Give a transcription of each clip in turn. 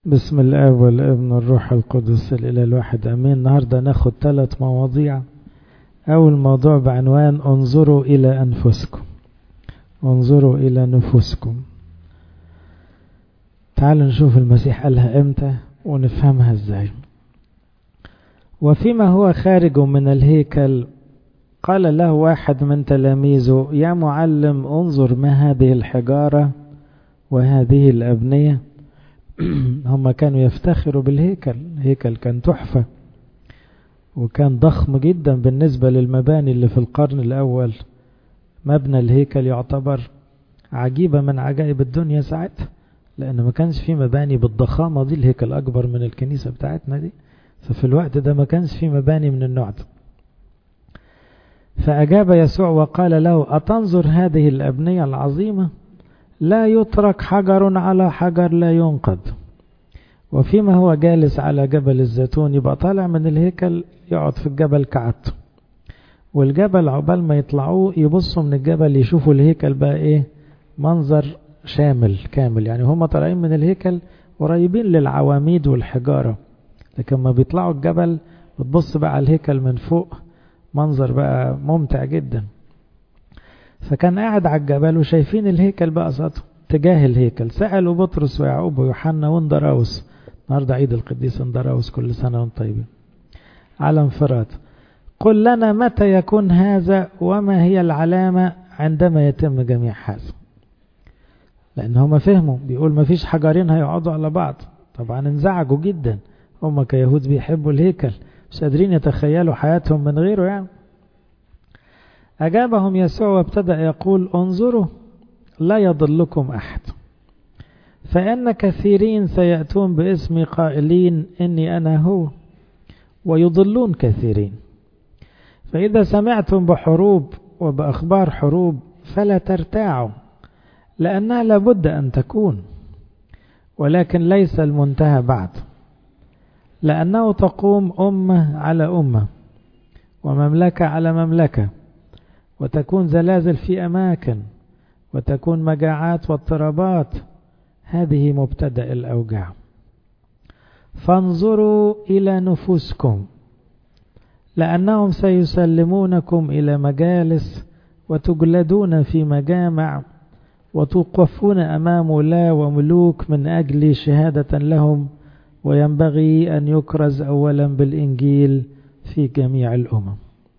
بسم الاب والابن والروح القدس الاله الواحد امين النهارده ناخد ثلاث مواضيع اول موضوع بعنوان انظروا الى انفسكم انظروا الى نفوسكم تعالوا نشوف المسيح قالها امتى ونفهمها ازاي وفيما هو خارج من الهيكل قال له واحد من تلاميذه يا معلم انظر ما هذه الحجارة وهذه الأبنية هم كانوا يفتخروا بالهيكل الهيكل كان تحفة وكان ضخم جدا بالنسبة للمباني اللي في القرن الأول مبنى الهيكل يعتبر عجيبة من عجائب الدنيا ساعتها لأن ما كانش في مباني بالضخامة دي الهيكل أكبر من الكنيسة بتاعتنا دي ففي الوقت ده ما كانش في مباني من النوع ده فأجاب يسوع وقال له أتنظر هذه الأبنية العظيمة لا يترك حجر على حجر لا ينقض وفيما هو جالس على جبل الزيتون يبقى طالع من الهيكل يقعد في الجبل كعدته والجبل عقبال ما يطلعوه يبصوا من الجبل يشوفوا الهيكل بقى ايه منظر شامل كامل يعني هم طالعين من الهيكل قريبين للعواميد والحجارة لكن ما بيطلعوا الجبل وتبص بقى على الهيكل من فوق منظر بقى ممتع جدا فكان قاعد على الجبل وشايفين الهيكل بقى قصاده تجاه الهيكل سألوا بطرس ويعقوب ويوحنا وندراوس النهارده عيد القديس اندراوس كل سنة وانتم طيبين على انفراد قل لنا متى يكون هذا وما هي العلامة عندما يتم جميع هذا لأن هم فهموا بيقول ما فيش حجرين هيقعدوا على بعض طبعا انزعجوا جدا هم كيهود بيحبوا الهيكل مش قادرين يتخيلوا حياتهم من غيره يعني أجابهم يسوع وابتدأ يقول انظروا لا يضلكم أحد فإن كثيرين سيأتون باسمي قائلين إني أنا هو ويضلون كثيرين فإذا سمعتم بحروب وبأخبار حروب فلا ترتاعوا لأنها لابد أن تكون ولكن ليس المنتهى بعد لأنه تقوم أمة على أمة ومملكة على مملكة وتكون زلازل في أماكن وتكون مجاعات واضطرابات هذه مبتدأ الأوجاع فانظروا إلى نفوسكم لأنهم سيسلمونكم إلى مجالس وتجلدون في مجامع وتوقفون أمام ولاة وملوك من أجل شهادة لهم وينبغي أن يكرز أولا بالإنجيل في جميع الأمم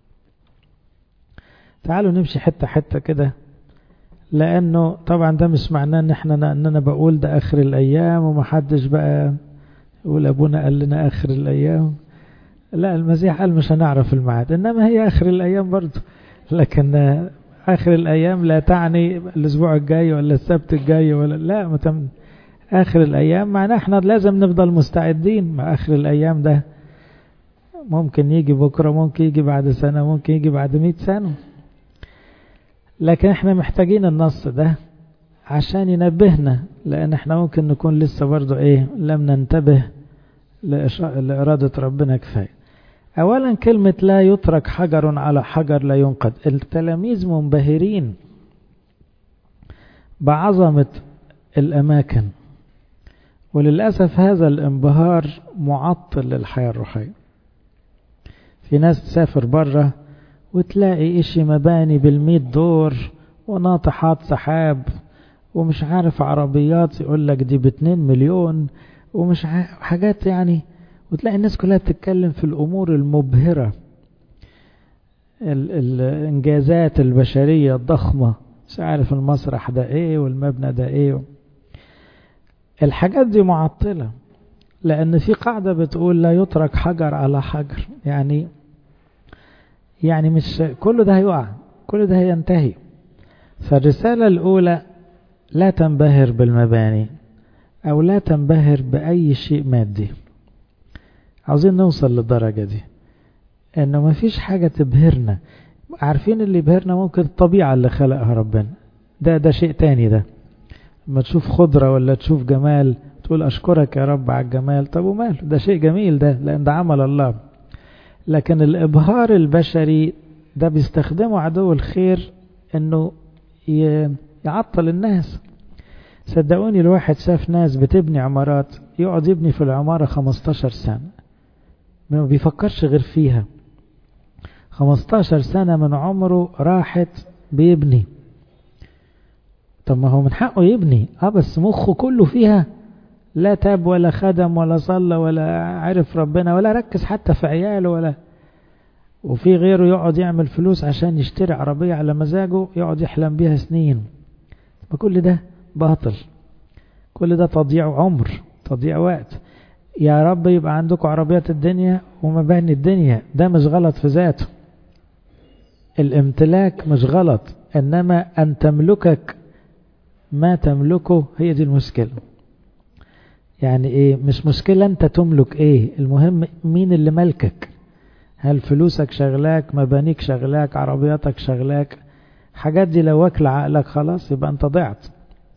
تعالوا نمشي حتة حتة كده لأنه طبعا ده مش معناه إن احنا إن أنا بقول ده آخر الأيام ومحدش بقى يقول أبونا قال لنا آخر الأيام لا المسيح قال مش هنعرف الميعاد إنما هي آخر الأيام برضه لكن آخر الأيام لا تعني الأسبوع الجاي ولا السبت الجاي ولا لا متم آخر الأيام معناه احنا لازم نفضل مستعدين مع آخر الأيام ده ممكن يجي بكرة ممكن يجي بعد سنة ممكن يجي بعد مئة سنة لكن احنا محتاجين النص ده عشان ينبهنا لأن احنا ممكن نكون لسه برضو ايه لم ننتبه لإرادة ربنا كفاية أولا كلمة لا يترك حجر على حجر لا ينقض التلاميذ منبهرين بعظمة الأماكن وللأسف هذا الانبهار معطل للحياة الروحية في ناس تسافر بره وتلاقي إشي مباني بالمية دور وناطحات سحاب ومش عارف عربيات يقول لك دي باتنين مليون ومش حاجات يعني وتلاقي الناس كلها بتتكلم في الأمور المبهرة الإنجازات البشرية الضخمة مش عارف المسرح ده ايه والمبنى ده ايه الحاجات دي معطلة لأن في قاعدة بتقول لا يترك حجر على حجر يعني يعني مش كل ده هيقع كل ده هينتهي فالرسالة الأولى لا تنبهر بالمباني أو لا تنبهر بأي شيء مادي عاوزين نوصل للدرجة دي إنه ما فيش حاجة تبهرنا عارفين اللي يبهرنا ممكن الطبيعة اللي خلقها ربنا ده ده شيء تاني ده لما تشوف خضرة ولا تشوف جمال تقول أشكرك يا رب على الجمال طب وماله ده شيء جميل ده لأن ده عمل الله لكن الإبهار البشري ده بيستخدمه عدو الخير إنه يعطل الناس صدقوني الواحد شاف ناس بتبني عمارات يقعد يبني في العمارة 15 سنة ما بيفكرش غير فيها 15 سنة من عمره راحت بيبني طب ما هو من حقه يبني اه بس مخه كله فيها لا تاب ولا خدم ولا صلى ولا عرف ربنا ولا ركز حتى في عياله ولا وفي غيره يقعد يعمل فلوس عشان يشتري عربية على مزاجه يقعد يحلم بيها سنين ما كل ده باطل كل ده تضييع عمر تضييع وقت يا رب يبقى عندكم عربيات الدنيا ومباني الدنيا ده مش غلط في ذاته الامتلاك مش غلط انما ان تملكك ما تملكه هي دي المشكلة يعني ايه مش مشكلة انت تملك ايه المهم مين اللي ملكك هل فلوسك شغلاك مبانيك شغلاك عربياتك شغلاك حاجات دي لو واكل عقلك خلاص يبقى انت ضعت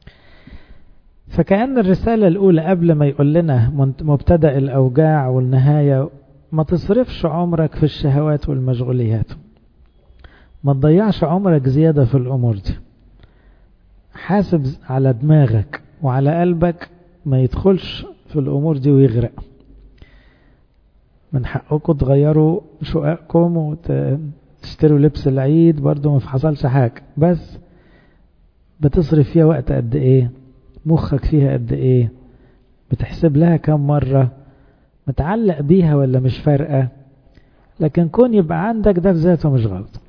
فكأن الرسالة الأولى قبل ما يقول لنا مبتدأ الأوجاع والنهاية ما تصرفش عمرك في الشهوات والمشغوليات ما تضيعش عمرك زيادة في الأمور دي حاسب على دماغك وعلى قلبك ما يدخلش في الأمور دي ويغرق من حقكم تغيروا شققكم وتشتروا لبس العيد برضو ما حصلش حاجة بس بتصرف فيها وقت قد ايه مخك فيها قد ايه بتحسب لها كم مرة متعلق بيها ولا مش فارقة لكن كون يبقى عندك ده في ذاته مش غلط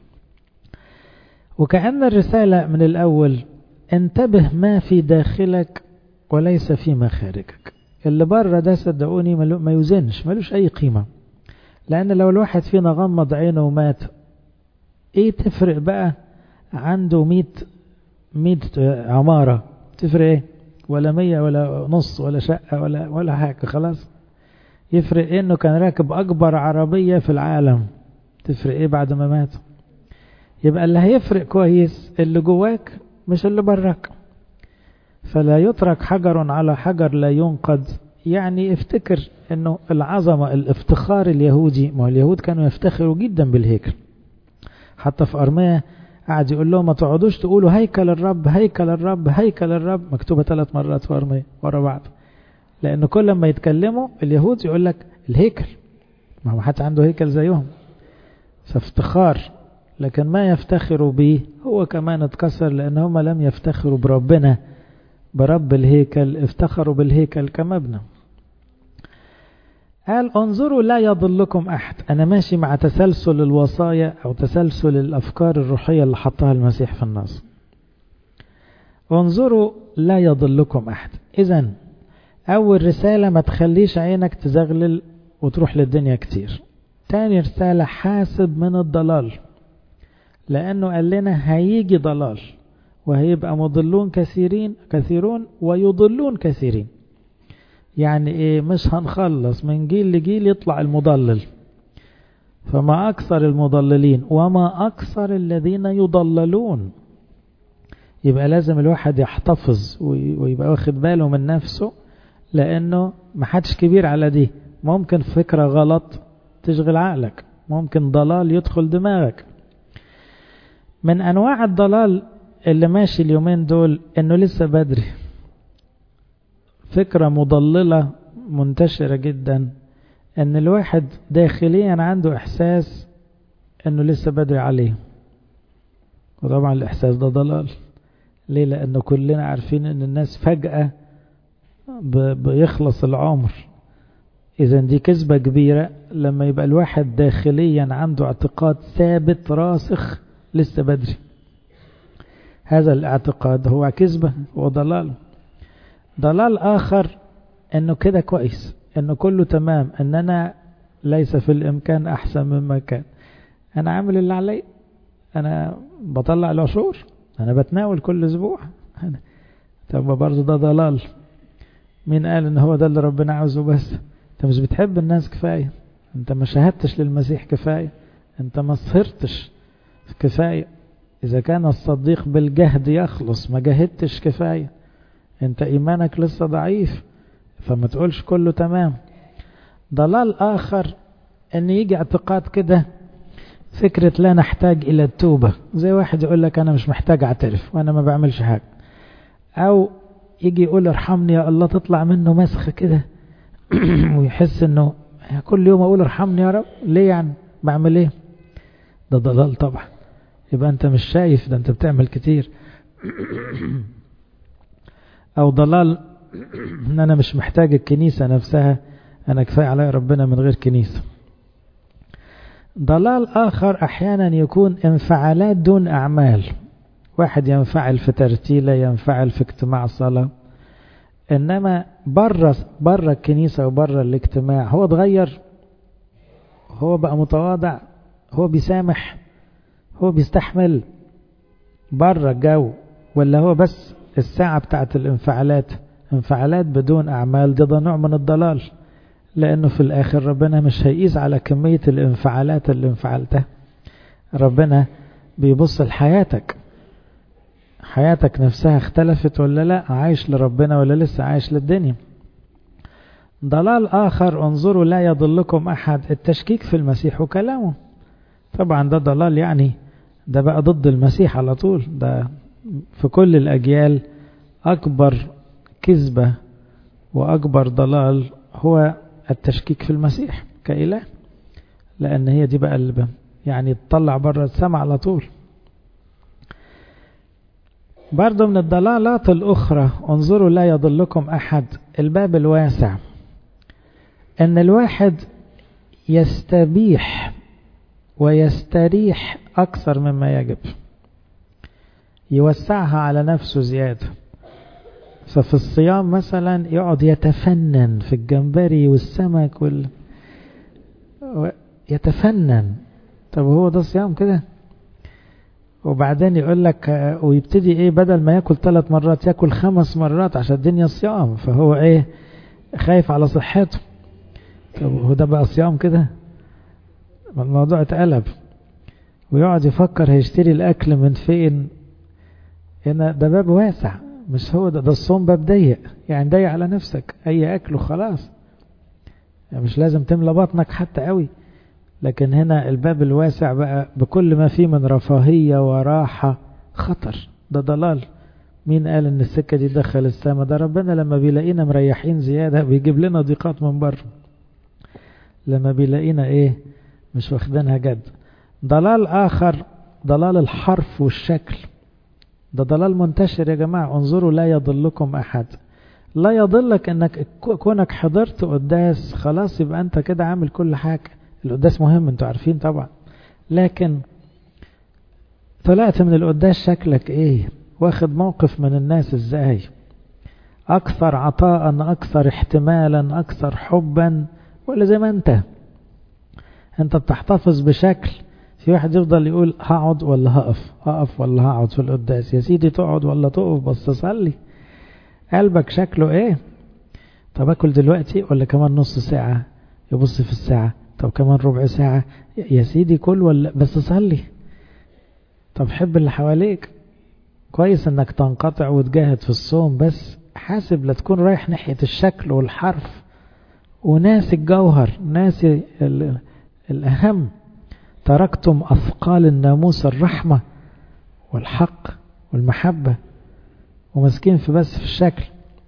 وكأن الرسالة من الأول انتبه ما في داخلك وليس فيما خارجك اللي بره ده صدقوني ما يوزنش ملوش أي قيمة لأن لو الواحد فينا غمض عينه ومات ايه تفرق بقى عنده ميت ميت عمارة تفرق ايه ولا مية ولا نص ولا شقة ولا ولا حاجة خلاص يفرق إيه انه كان راكب اكبر عربية في العالم تفرق ايه بعد ما مات يبقى اللي هيفرق كويس اللي جواك مش اللي براك فلا يترك حجر على حجر لا ينقض يعني افتكر انه العظمة الافتخار اليهودي ما اليهود كانوا يفتخروا جدا بالهيكل حتى في أرمية قعد يقول لهم ما تقعدوش تقولوا هيكل الرب هيكل الرب هيكل الرب مكتوبة ثلاث مرات في أرمية ورا بعض لأن كل ما يتكلموا اليهود يقول لك الهيكل ما هو حتى عنده هيكل زيهم فافتخار لكن ما يفتخروا به هو كمان اتكسر لأن هم لم يفتخروا بربنا برب الهيكل افتخروا بالهيكل كمبنى قال انظروا لا يضلكم أحد أنا ماشي مع تسلسل الوصايا أو تسلسل الأفكار الروحية اللي حطها المسيح في النص انظروا لا يضلكم أحد إذا أول رسالة ما تخليش عينك تزغلل وتروح للدنيا كتير تاني رسالة حاسب من الضلال لأنه قال لنا هيجي ضلال وهيبقى مضلون كثيرين كثيرون ويضلون كثيرين يعني ايه مش هنخلص من جيل لجيل يطلع المضلل فما أكثر المضللين وما أكثر الذين يضللون يبقى لازم الواحد يحتفظ ويبقى واخد باله من نفسه لأنه محدش كبير على دي ممكن فكرة غلط تشغل عقلك ممكن ضلال يدخل دماغك من أنواع الضلال اللي ماشي اليومين دول انه لسه بدري فكرة مضللة منتشرة جدا ان الواحد داخليا عنده احساس انه لسه بدري عليه وطبعا الاحساس ده ضلال ليه لانه كلنا عارفين ان الناس فجأة بيخلص العمر اذا دي كذبة كبيرة لما يبقى الواحد داخليا عنده اعتقاد ثابت راسخ لسه بدري هذا الاعتقاد هو كذبة وضلال ضلال آخر انه كده كويس انه كله تمام ان انا ليس في الامكان احسن مما كان انا عامل اللي علي انا بطلع العشور انا بتناول كل اسبوع طب برضه ده ضلال مين قال ان هو ده اللي ربنا عاوزه بس انت مش بتحب الناس كفاية انت ما شاهدتش للمسيح كفاية انت ما صهرتش كفاية إذا كان الصديق بالجهد يخلص ما جهدتش كفاية أنت إيمانك لسه ضعيف فما تقولش كله تمام ضلال آخر أن يجي اعتقاد كده فكرة لا نحتاج إلى التوبة زي واحد يقول لك أنا مش محتاج أعترف وأنا ما بعملش حاجة أو يجي يقول ارحمني يا الله تطلع منه مسخة كده ويحس انه كل يوم اقول ارحمني يا رب ليه يعني بعمل ايه ده ضلال طبعا يبقى انت مش شايف ده انت بتعمل كتير او ضلال ان انا مش محتاج الكنيسة نفسها انا كفاية علي ربنا من غير كنيسة ضلال اخر احيانا يكون انفعالات دون اعمال واحد ينفعل في ترتيلة ينفعل في اجتماع صلاة انما بره بره الكنيسة وبره الاجتماع هو اتغير هو بقى متواضع هو بيسامح هو بيستحمل بره الجو ولا هو بس الساعة بتاعت الانفعالات انفعالات بدون أعمال ده, ده نوع من الضلال لأنه في الآخر ربنا مش هيقيس على كمية الانفعالات اللي انفعلتها ربنا بيبص لحياتك حياتك نفسها اختلفت ولا لا عايش لربنا ولا لسه عايش للدنيا ضلال آخر انظروا لا يضلكم أحد التشكيك في المسيح وكلامه طبعا ده ضلال يعني ده بقى ضد المسيح على طول ده في كل الأجيال أكبر كذبة وأكبر ضلال هو التشكيك في المسيح كإله لأن هي دي بقى اللي يعني تطلع بره السماء على طول برضو من الضلالات الأخرى انظروا لا يضلكم أحد الباب الواسع أن الواحد يستبيح ويستريح أكثر مما يجب يوسعها على نفسه زيادة ففي الصيام مثلا يقعد يتفنن في الجمبري والسمك وال... يتفنن طب هو ده صيام كده وبعدين يقول لك ويبتدي ايه بدل ما ياكل ثلاث مرات ياكل خمس مرات عشان الدنيا صيام فهو ايه خايف على صحته طب هو ده بقى صيام كده الموضوع اتقلب ويقعد يفكر هيشتري الاكل من فين هنا ده باب واسع مش هو ده ده الصوم باب ضيق يعني ضيق على نفسك اي اكل وخلاص يعني مش لازم تملى بطنك حتى قوي لكن هنا الباب الواسع بقى بكل ما فيه من رفاهية وراحة خطر ده ضلال مين قال ان السكة دي دخل السماء ده ربنا لما بيلاقينا مريحين زيادة بيجيب لنا ضيقات من بره لما بيلاقينا ايه مش واخدينها جد ضلال اخر ضلال الحرف والشكل ده ضلال منتشر يا جماعة انظروا لا يضلكم احد لا يضلك انك كونك حضرت قداس خلاص يبقى انت كده عامل كل حاجة القداس مهم انتوا عارفين طبعا لكن طلعت من القداس شكلك ايه واخد موقف من الناس ازاي اكثر عطاء اكثر احتمالا اكثر حبا ولا زي ما انت انت بتحتفظ بشكل في واحد يفضل يقول هقعد ولا هقف هقف ولا هقعد في القداس يا سيدي تقعد ولا تقف بس صلي قلبك شكله ايه طب اكل دلوقتي ولا كمان نص ساعة يبص في الساعة طب كمان ربع ساعة يا سيدي كل ولا بس صلي طب حب اللي حواليك كويس انك تنقطع وتجاهد في الصوم بس حاسب لا تكون رايح ناحية الشكل والحرف وناسي الجوهر ناسي الأهم تركتم أثقال الناموس الرحمة والحق والمحبة ومسكين في بس في الشكل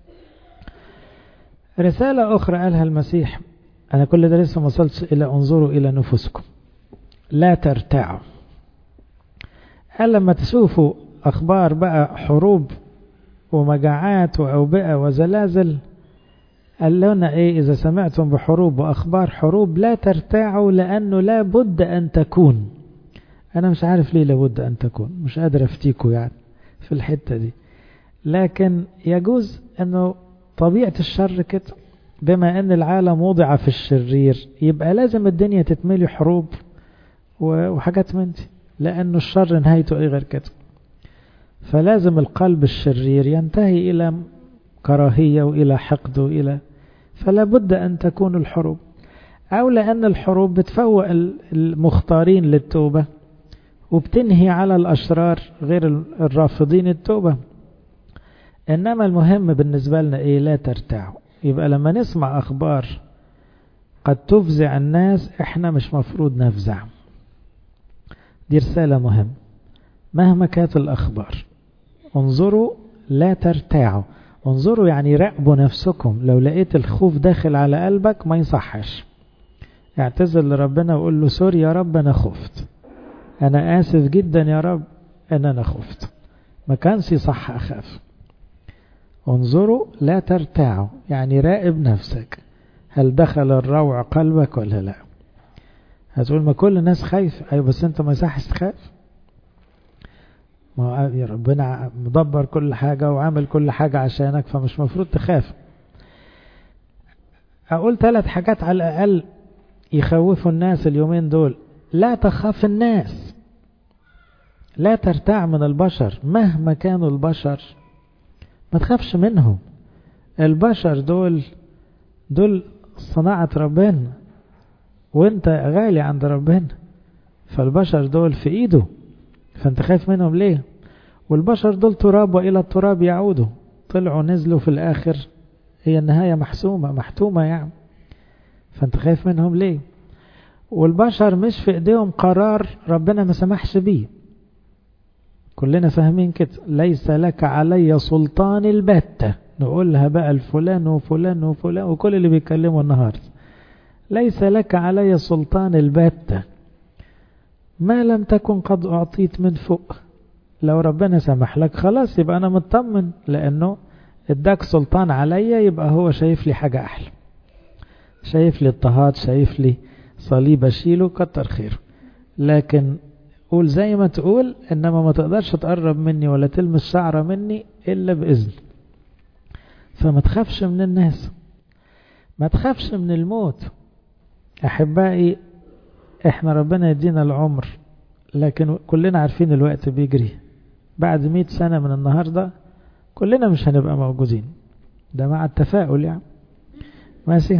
رسالة أخرى قالها المسيح أنا كل ده لسه ما وصلتش إلى انظروا إلى نفوسكم لا ترتعوا قال لما تشوفوا أخبار بقى حروب ومجاعات وأوبئة وزلازل قال لنا إيه إذا سمعتم بحروب وأخبار حروب لا ترتاعوا لأنه لا بد أن تكون أنا مش عارف ليه لابد أن تكون مش قادر أفتيكوا يعني في الحتة دي لكن يجوز أنه طبيعة الشر كده بما أن العالم وضع في الشرير يبقى لازم الدنيا تتملي حروب وحاجات من دي لأنه الشر نهايته إيه غير كده فلازم القلب الشرير ينتهي إلى كراهية وإلى حقد وإلى فلا بد أن تكون الحروب أو لأن الحروب بتفوق المختارين للتوبة وبتنهي على الأشرار غير الرافضين التوبة إنما المهم بالنسبة لنا إيه لا ترتاعوا يبقى لما نسمع أخبار قد تفزع الناس إحنا مش مفروض نفزع دي رسالة مهمة مهما كانت الأخبار انظروا لا ترتاعوا انظروا يعني راقبوا نفسكم لو لقيت الخوف داخل على قلبك ما يصحش اعتذر لربنا وقول له سوري يا رب انا خفت انا اسف جدا يا رب ان انا خفت ما كانش صح اخاف انظروا لا ترتاعوا يعني راقب نفسك هل دخل الروع قلبك ولا لا هتقول ما كل الناس خايفة ايوه بس انت ما يصحش تخاف ما هو ربنا مدبر كل حاجة وعامل كل حاجة عشانك فمش مفروض تخاف اقول ثلاث حاجات على الاقل يخوفوا الناس اليومين دول لا تخاف الناس لا ترتاع من البشر مهما كانوا البشر ما تخافش منهم البشر دول دول صناعة ربنا وانت غالي عند ربنا فالبشر دول في ايده فانت خايف منهم ليه والبشر دول تراب والى التراب يعودوا طلعوا نزلوا في الاخر هي النهاية محسومة محتومة يعني فانت خايف منهم ليه والبشر مش في ايديهم قرار ربنا ما سمحش بيه كلنا فاهمين كده ليس لك علي سلطان البتة نقولها بقى الفلان وفلان وفلان وكل اللي بيتكلموا النهاردة ليس لك علي سلطان البتة ما لم تكن قد أعطيت من فوق لو ربنا سمح لك خلاص يبقى أنا مطمن لأنه اداك سلطان عليا يبقى هو شايف لي حاجة أحلى شايف لي اضطهاد شايف لي صليب أشيله كتر خيره لكن قول زي ما تقول إنما ما تقدرش تقرب مني ولا تلمس شعرة مني إلا بإذن فما تخافش من الناس ما تخافش من الموت أحبائي إحنا ربنا يدينا العمر لكن كلنا عارفين الوقت بيجري بعد مئة سنة من النهاردة كلنا مش هنبقى موجودين ده مع التفاؤل يعني ماشي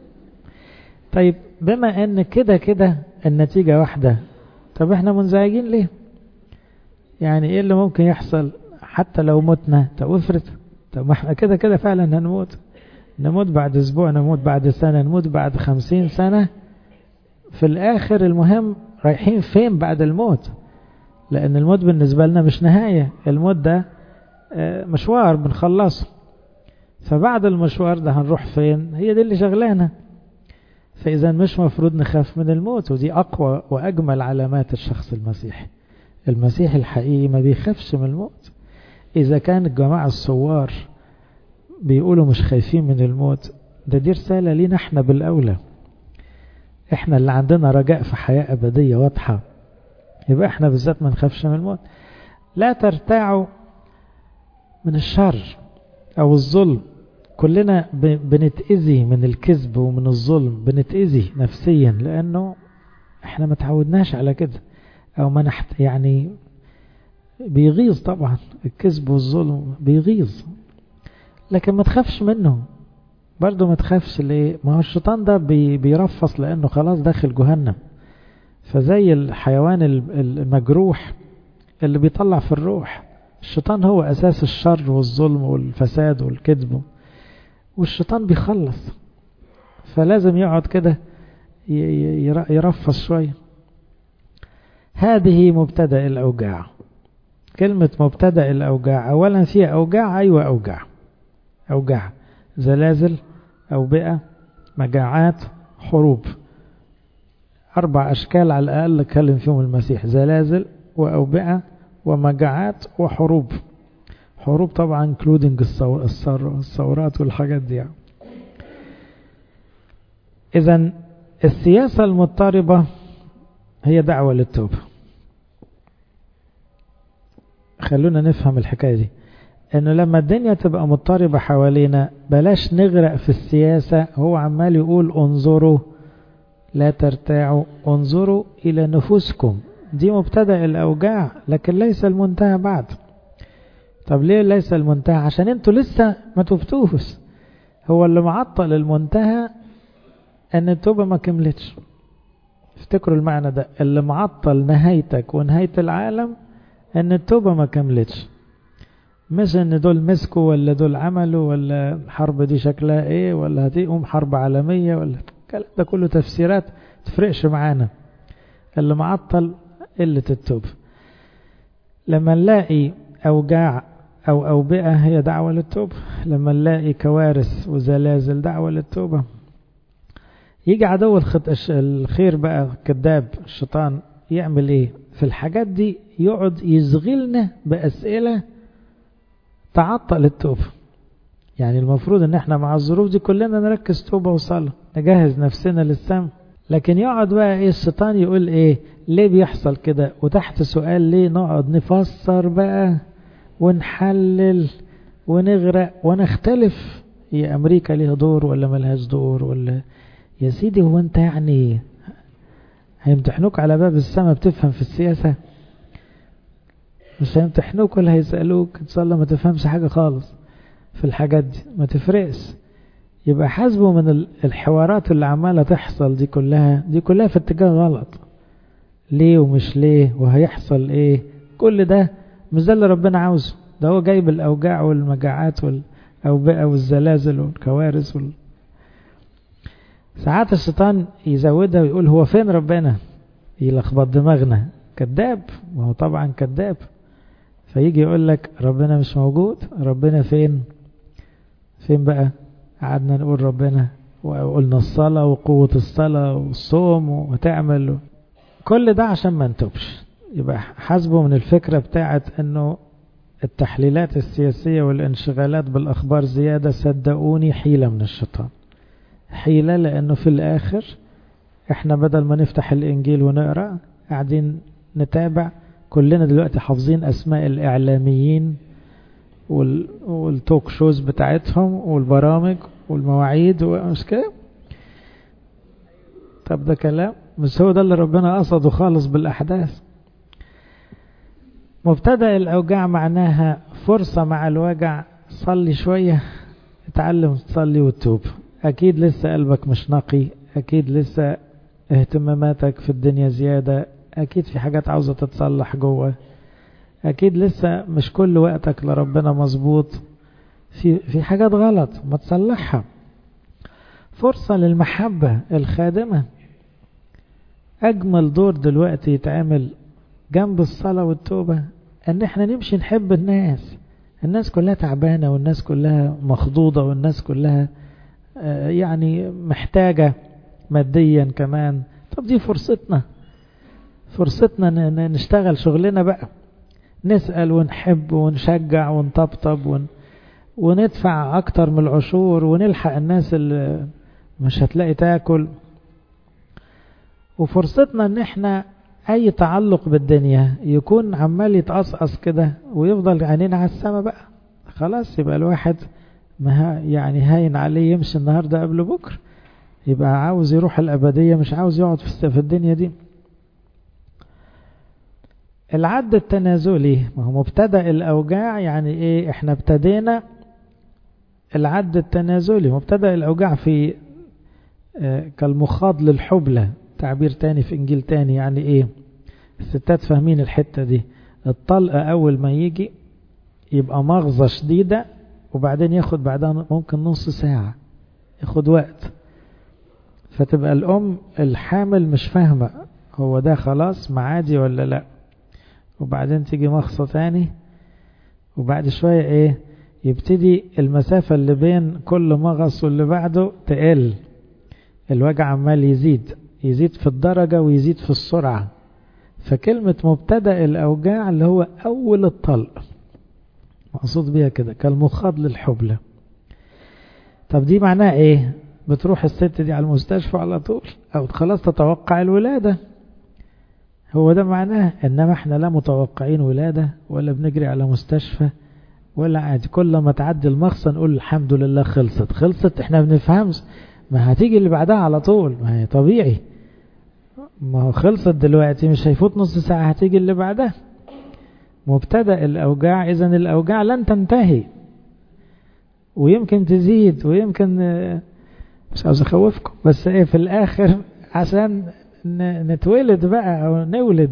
طيب بما ان كده كده النتيجة واحدة طب احنا منزعجين ليه يعني ايه اللي ممكن يحصل حتى لو متنا طب افرض طب ما احنا كده كده فعلا هنموت نموت بعد اسبوع نموت بعد سنة نموت بعد خمسين سنة في الاخر المهم رايحين فين بعد الموت لان الموت بالنسبة لنا مش نهاية الموت ده مشوار بنخلصه فبعد المشوار ده هنروح فين هي دي اللي شغلانه فإذا مش مفروض نخاف من الموت ودي أقوى وأجمل علامات الشخص المسيحي المسيحي الحقيقي ما بيخافش من الموت إذا كان الجماعة الثوار بيقولوا مش خايفين من الموت ده دي رسالة لينا احنا بالأولى احنا اللي عندنا رجاء في حياة أبدية واضحة يبقى احنا بالذات ما نخافش من الموت لا ترتاعوا من الشر أو الظلم كلنا بنتأذي من الكذب ومن الظلم بنتأذي نفسيا لأنه احنا ما تعودناش على كده أو ما نحت يعني بيغيظ طبعا الكذب والظلم بيغيظ لكن ما تخافش منه برضه ما تخافش ليه ما هو الشيطان ده بي بيرفص لأنه خلاص داخل جهنم فزي الحيوان المجروح اللي بيطلع في الروح الشيطان هو أساس الشر والظلم والفساد والكذب والشيطان بيخلص فلازم يقعد كده يرفص شوية هذه مبتدأ الأوجاع كلمة مبتدأ الأوجاع أولا فيها أوجاع أيوة أوجاع أوجاع زلازل أوبئة مجاعات حروب أربع أشكال على الأقل كلم فيهم المسيح زلازل وأوبئة ومجاعات وحروب حروب طبعا including الثورات والحاجات دي يعني. إذا السياسة المضطربة هي دعوة للتوبة خلونا نفهم الحكاية دي انه لما الدنيا تبقى مضطربة حوالينا بلاش نغرق في السياسة هو عمال يقول انظروا لا ترتاعوا انظروا الى نفوسكم دي مبتدأ الاوجاع لكن ليس المنتهى بعد طب ليه ليس المنتهى عشان انتوا لسه ما تبتوش هو اللي معطل المنتهى ان التوبة ما كملتش افتكروا المعنى ده اللي معطل نهايتك ونهاية العالم ان التوبة ما كملتش مش ان دول مسكوا ولا دول عملوا ولا الحرب دي شكلها ايه ولا هتقوم حرب عالمية ولا الكلام ده كله تفسيرات تفرقش معانا اللي معطل قلة التوبة لما نلاقي أوجاع أو أوبئة هي دعوة للتوبة لما نلاقي كوارث وزلازل دعوة للتوبة يجي عدو الخط... الخير بقى كذاب الشيطان يعمل ايه في الحاجات دي يقعد يشغلنا بأسئلة تعطل التوبة يعني المفروض ان احنا مع الظروف دي كلنا نركز توبة وصلاة نجهز نفسنا للسم لكن يقعد بقى ايه الشيطان يقول ايه ليه بيحصل كده وتحت سؤال ليه نقعد نفسر بقى ونحلل ونغرق ونختلف هي امريكا ليها دور ولا ملهاش دور ولا يا سيدي هو انت يعني هيمتحنوك على باب السماء بتفهم في السياسة مش هيمتحنوك ولا هيسألوك ان شاء الله ما تفهمش حاجة خالص في الحاجات دي ما تفرقش يبقى حاسبه من الحوارات اللي عمالة تحصل دي كلها دي كلها في اتجاه غلط ليه ومش ليه وهيحصل ايه كل ده مش ده اللي ربنا عاوزه ده هو جايب الأوجاع والمجاعات والأوبئة والزلازل والكوارث وال... ساعات الشيطان يزودها ويقول هو فين ربنا يلخبط دماغنا كذاب وهو طبعا كذاب فيجي يقول لك ربنا مش موجود ربنا فين فين بقى قعدنا نقول ربنا وقلنا الصلاة وقوة الصلاة والصوم وتعمل كل ده عشان ما نتوبش يبقى حاسبه من الفكرة بتاعت انه التحليلات السياسية والانشغالات بالأخبار زيادة صدقوني حيلة من الشيطان حيلة لأنه في الآخر احنا بدل ما نفتح الإنجيل ونقرأ قاعدين نتابع كلنا دلوقتي حافظين أسماء الإعلاميين والتوك شوز بتاعتهم والبرامج والمواعيد ومش كده طب ده كلام مش هو ده اللي ربنا قصده خالص بالأحداث مبتدأ الأوجاع معناها فرصة مع الوجع صلي شوية اتعلم تصلي وتوب أكيد لسه قلبك مش نقي أكيد لسه اهتماماتك في الدنيا زيادة أكيد في حاجات عاوزة تتصلح جوه أكيد لسه مش كل وقتك لربنا مظبوط في في حاجات غلط ما تصلحها فرصة للمحبة الخادمة أجمل دور دلوقتي يتعمل جنب الصلاة والتوبة أن احنا نمشي نحب الناس الناس كلها تعبانة والناس كلها مخضوضة والناس كلها يعني محتاجة ماديا كمان طب دي فرصتنا فرصتنا نشتغل شغلنا بقى نسأل ونحب ونشجع ونطبطب ون... وندفع أكتر من العشور ونلحق الناس اللي مش هتلاقي تاكل وفرصتنا ان احنا اي تعلق بالدنيا يكون عمال يتقصقص كده ويفضل عينينا على السما بقى خلاص يبقى الواحد ما يعني هاين عليه يمشي النهاردة قبل بكرة يبقى عاوز يروح الأبدية مش عاوز يقعد في الدنيا دي العد التنازلي ما هو مبتدأ الأوجاع يعني إيه إحنا ابتدينا العد التنازلي مبتدأ الأوجاع في آه كالمخاض للحبلة تعبير تاني في إنجيل تاني يعني إيه الستات فاهمين الحتة دي الطلقة أول ما يجي يبقى مغزة شديدة وبعدين ياخد بعدها ممكن نص ساعة ياخد وقت فتبقى الأم الحامل مش فاهمة هو ده خلاص معادي ولا لا وبعدين تيجي مغصة تاني وبعد شوية ايه يبتدي المسافة اللي بين كل مغص واللي بعده تقل الوجع عمال يزيد يزيد في الدرجة ويزيد في السرعة فكلمة مبتدأ الأوجاع اللي هو أول الطلق مقصود بيها كده كالمخاض للحبلة طب دي معناها ايه بتروح الست دي على المستشفى على طول او خلاص تتوقع الولادة هو ده معناه انما احنا لا متوقعين ولادة ولا بنجري على مستشفى ولا عادي كل ما تعدي المخصة نقول الحمد لله خلصت خلصت احنا بنفهمش ما هتيجي اللي بعدها على طول ما هي طبيعي ما هو خلصت دلوقتي مش هيفوت نص ساعة هتيجي اللي بعدها مبتدأ الأوجاع إذا الأوجاع لن تنتهي ويمكن تزيد ويمكن مش عاوز أخوفكم بس إيه في الآخر عشان نتولد بقى أو نولد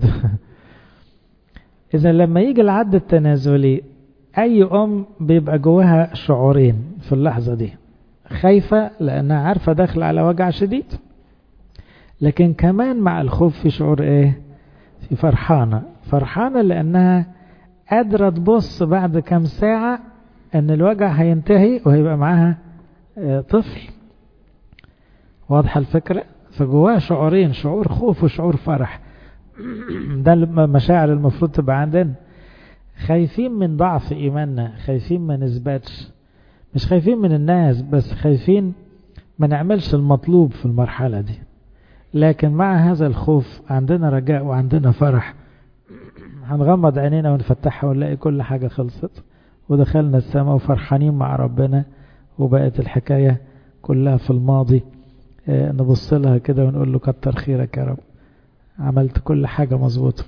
إذا لما يجي العد التنازلي أي أم بيبقى جواها شعورين في اللحظة دي خايفة لأنها عارفة داخل على وجع شديد لكن كمان مع الخوف في شعور إيه في فرحانة فرحانة لأنها قادرة تبص بعد كام ساعة ان الوجع هينتهي وهيبقى معاها طفل واضحة الفكرة فجواها شعورين شعور خوف وشعور فرح ده المشاعر المفروض تبقى عندنا خايفين من ضعف ايماننا خايفين ما نثبتش مش خايفين من الناس بس خايفين ما نعملش المطلوب في المرحلة دي لكن مع هذا الخوف عندنا رجاء وعندنا فرح هنغمض عينينا ونفتحها ونلاقي كل حاجة خلصت ودخلنا السماء وفرحانين مع ربنا وبقت الحكاية كلها في الماضي نبص لها كده ونقول له كتر خيرك يا رب عملت كل حاجة مظبوطة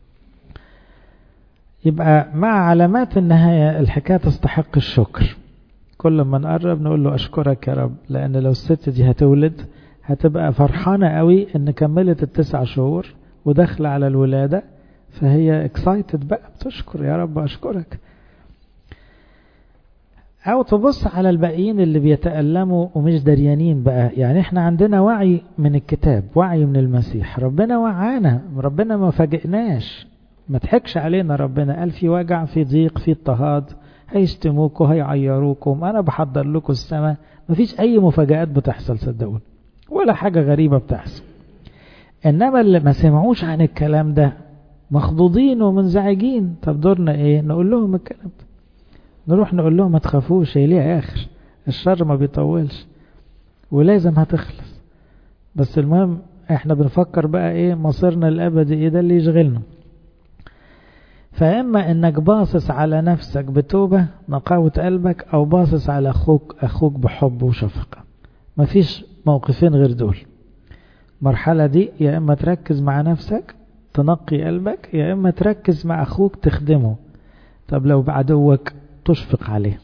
يبقى مع علامات النهاية الحكاية تستحق الشكر كل ما نقرب نقول له أشكرك يا رب لأن لو الست دي هتولد هتبقى فرحانة قوي إن كملت التسع شهور وداخلة على الولادة فهي اكسايتد بقى بتشكر يا رب أشكرك أو تبص على الباقيين اللي بيتألموا ومش دريانين بقى يعني احنا عندنا وعي من الكتاب وعي من المسيح ربنا وعانا ربنا ما فاجئناش ما تحكش علينا ربنا قال في وجع في ضيق في اضطهاد هيشتموكوا هيعيروكم انا بحضر لكم السماء مفيش اي مفاجآت بتحصل صدقوني ولا حاجة غريبة بتحصل انما اللي ما سمعوش عن الكلام ده مخضوضين ومنزعجين طب دورنا ايه نقول لهم الكلام ده نروح نقول لهم ما تخافوش هي ليها اخر الشر ما بيطولش ولازم هتخلص بس المهم احنا بنفكر بقى ايه مصيرنا الابدي ايه ده اللي يشغلنا فاما انك باصص على نفسك بتوبة نقاوة قلبك او باصص على اخوك اخوك بحب وشفقة مفيش موقفين غير دول المرحلة دي يا اما تركز مع نفسك تنقي قلبك يا اما تركز مع اخوك تخدمه طب لو بعدوك تشفق عليه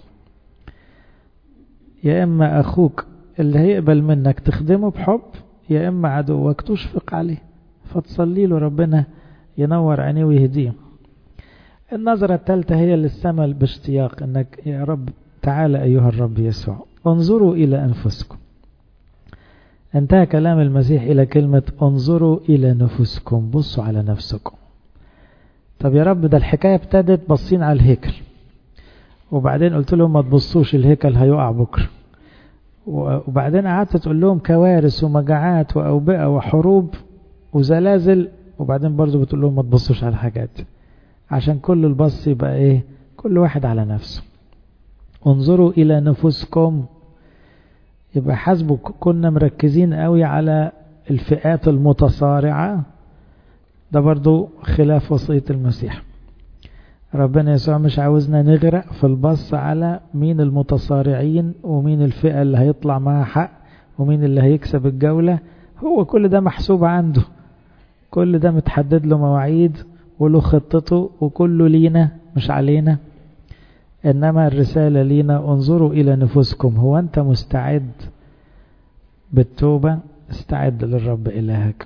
يا اما اخوك اللي هيقبل منك تخدمه بحب يا اما عدوك تشفق عليه فتصلي له ربنا ينور عينيه ويهديه النظرة الثالثة هي للسماء باشتياق انك يا رب تعالى ايها الرب يسوع انظروا الى انفسكم انتهى كلام المسيح الى كلمة انظروا الى نفوسكم بصوا على نفسكم طب يا رب ده الحكاية ابتدت باصين على الهيكل وبعدين قلت لهم ما تبصوش الهيكل هيقع بكرة وبعدين قعدت تقول لهم كوارث ومجاعات وأوبئة وحروب وزلازل وبعدين برضو بتقول لهم ما تبصوش على الحاجات دي عشان كل البص يبقى ايه كل واحد على نفسه انظروا الى نفوسكم يبقى حسبوا كنا مركزين قوي على الفئات المتصارعة ده برضو خلاف وصية المسيح ربنا يسوع مش عاوزنا نغرق في البص على مين المتصارعين ومين الفئة اللي هيطلع معها حق ومين اللي هيكسب الجولة هو كل ده محسوب عنده كل ده متحدد له مواعيد وله خطته وكله لينا مش علينا إنما الرسالة لينا انظروا إلى نفوسكم هو أنت مستعد بالتوبة استعد للرب إلهك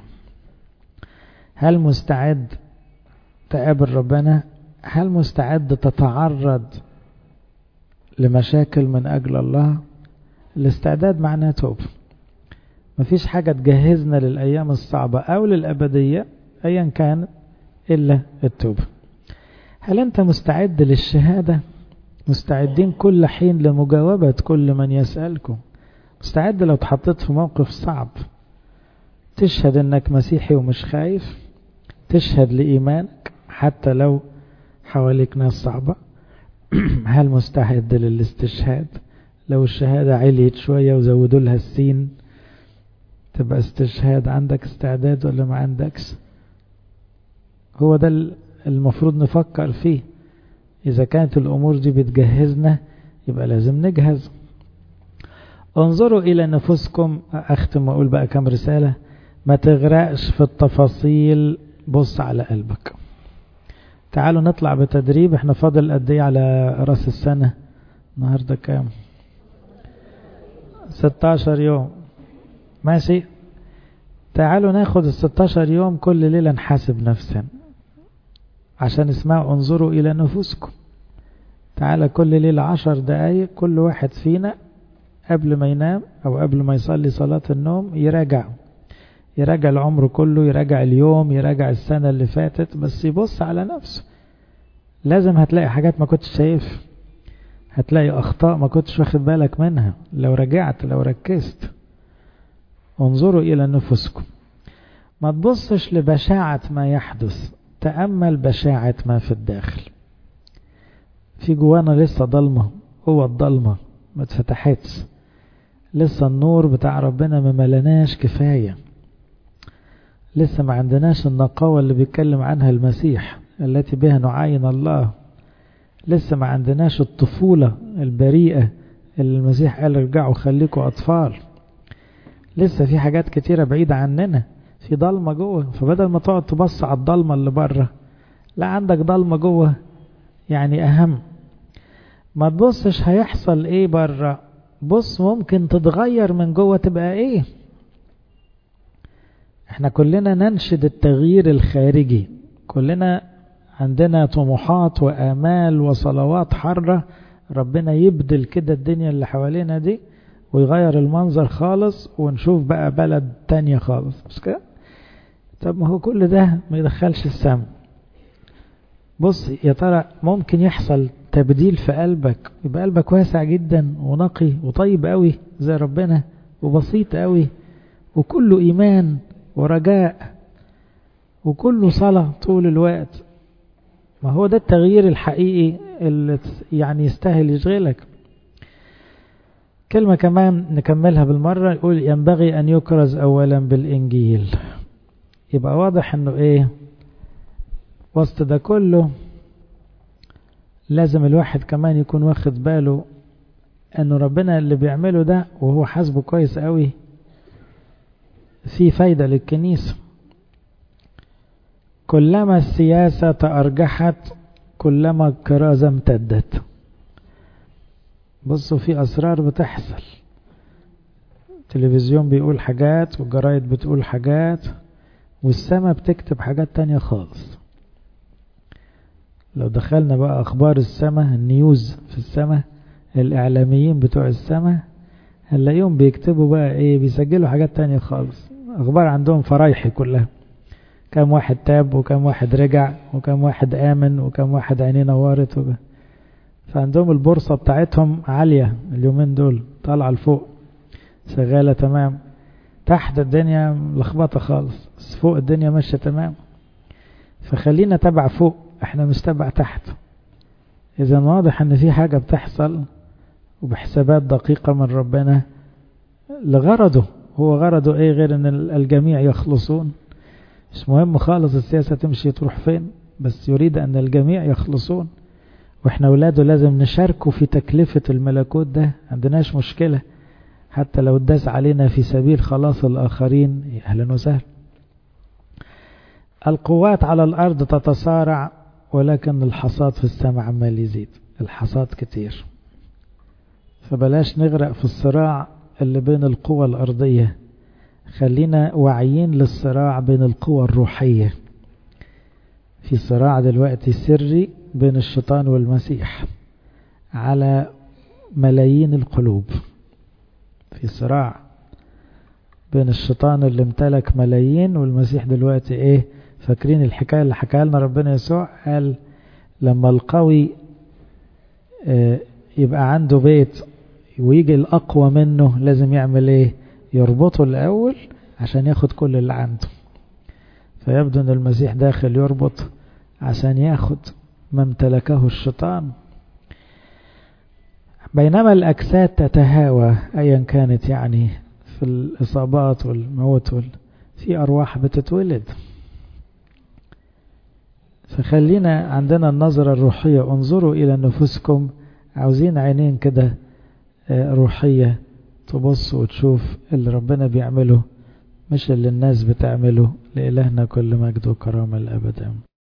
هل مستعد تقابل ربنا هل مستعد تتعرض لمشاكل من أجل الله الاستعداد معناه توبة مفيش حاجة تجهزنا للأيام الصعبة أو للأبدية أيا كان إلا التوبة هل أنت مستعد للشهادة مستعدين كل حين لمجاوبة كل من يسألكم مستعد لو تحطيت في موقف صعب تشهد أنك مسيحي ومش خايف تشهد لإيمانك حتى لو حواليك ناس صعبة هل مستعد للاستشهاد لو الشهادة عليت شوية وزودوا لها السين تبقى استشهاد عندك استعداد ولا ما عندكش هو ده المفروض نفكر فيه إذا كانت الأمور دي بتجهزنا يبقى لازم نجهز انظروا إلى نفوسكم أختم وأقول بقى كم رسالة ما تغرقش في التفاصيل بص على قلبك تعالوا نطلع بتدريب احنا فاضل قد ايه على راس السنة النهاردة كام 16 يوم ماشي تعالوا ناخد ال 16 يوم كل ليلة نحاسب نفسنا عشان اسمعوا انظروا إلى نفوسكم تعالى كل ليلة عشر دقايق كل واحد فينا قبل ما ينام أو قبل ما يصلي صلاة النوم يراجع يراجع العمر كله يراجع اليوم يراجع السنة اللي فاتت بس يبص على نفسه لازم هتلاقي حاجات ما كنتش شايف هتلاقي أخطاء ما كنتش واخد بالك منها لو رجعت لو ركزت انظروا إلى نفسكم ما تبصش لبشاعة ما يحدث تأمل بشاعة ما في الداخل في جوانا لسه ضلمة هو الضلمة ما اتفتحتش لسه النور بتاع ربنا ما ملناش كفاية لسه ما عندناش النقاوة اللي بيتكلم عنها المسيح التي بها نعاين الله لسه ما عندناش الطفولة البريئة اللي المسيح قال ارجعوا خليكوا أطفال لسه في حاجات كتيرة بعيدة عننا في ضلمة جوه فبدل ما تقعد تبص على الضلمة اللي بره لا عندك ضلمة جوه يعني أهم ما تبصش هيحصل ايه بره بص ممكن تتغير من جوه تبقى ايه احنا كلنا ننشد التغيير الخارجي كلنا عندنا طموحات وآمال وصلوات حرة ربنا يبدل كده الدنيا اللي حوالينا دي ويغير المنظر خالص ونشوف بقى بلد تانية خالص مش كده طب ما هو كل ده ما يدخلش السم بص يا ترى ممكن يحصل تبديل في قلبك يبقى قلبك واسع جدا ونقي وطيب قوي زي ربنا وبسيط قوي وكله إيمان ورجاء وكله صلاة طول الوقت ما هو ده التغيير الحقيقي اللي يعني يستاهل يشغلك كلمة كمان نكملها بالمرة يقول ينبغي أن يكرز أولا بالإنجيل يبقى واضح أنه إيه وسط ده كله لازم الواحد كمان يكون واخد باله أنه ربنا اللي بيعمله ده وهو حاسبه كويس قوي في فايدة للكنيسة كلما السياسة تأرجحت كلما الكرازة امتدت بصوا في أسرار بتحصل التلفزيون بيقول حاجات والجرايد بتقول حاجات والسماء بتكتب حاجات تانية خالص لو دخلنا بقى أخبار السماء النيوز في السماء الإعلاميين بتوع السماء هنلاقيهم بيكتبوا بقى إيه بيسجلوا حاجات تانية خالص أخبار عندهم فرايحي كلها كم واحد تاب وكم واحد رجع وكم واحد آمن وكم واحد عينيه نورت وب... فعندهم البورصة بتاعتهم عالية اليومين دول طالعة لفوق شغالة تمام تحت الدنيا لخبطة خالص بس فوق الدنيا ماشية تمام فخلينا تبع فوق احنا مش تبع تحت اذا واضح ان في حاجة بتحصل وبحسابات دقيقة من ربنا لغرضه هو غرضه ايه غير ان الجميع يخلصون مش مهم خالص السياسة تمشي تروح فين بس يريد ان الجميع يخلصون واحنا اولاده لازم نشاركه في تكلفة الملكوت ده عندناش مشكلة حتى لو اداس علينا في سبيل خلاص الاخرين اهلا وسهلا القوات على الارض تتصارع ولكن الحصاد في السماء عمال يزيد الحصاد كتير فبلاش نغرق في الصراع اللي بين القوى الارضيه خلينا واعيين للصراع بين القوى الروحية في صراع دلوقتي سري بين الشيطان والمسيح على ملايين القلوب في صراع بين الشيطان اللي امتلك ملايين والمسيح دلوقتي ايه فاكرين الحكاية اللي حكاها لنا ربنا يسوع قال لما القوي اه يبقى عنده بيت ويجي الأقوى منه لازم يعمل ايه يربطه الأول عشان ياخد كل اللي عنده فيبدو أن المسيح داخل يربط عشان ياخد ما امتلكه الشيطان بينما الأجساد تتهاوى أيا كانت يعني في الإصابات والموت وال... في أرواح بتتولد فخلينا عندنا النظرة الروحية انظروا إلى نفوسكم عاوزين عينين كده روحية تبص وتشوف اللي ربنا بيعمله مش اللي الناس بتعمله لإلهنا كل مجد وكرامة الأبد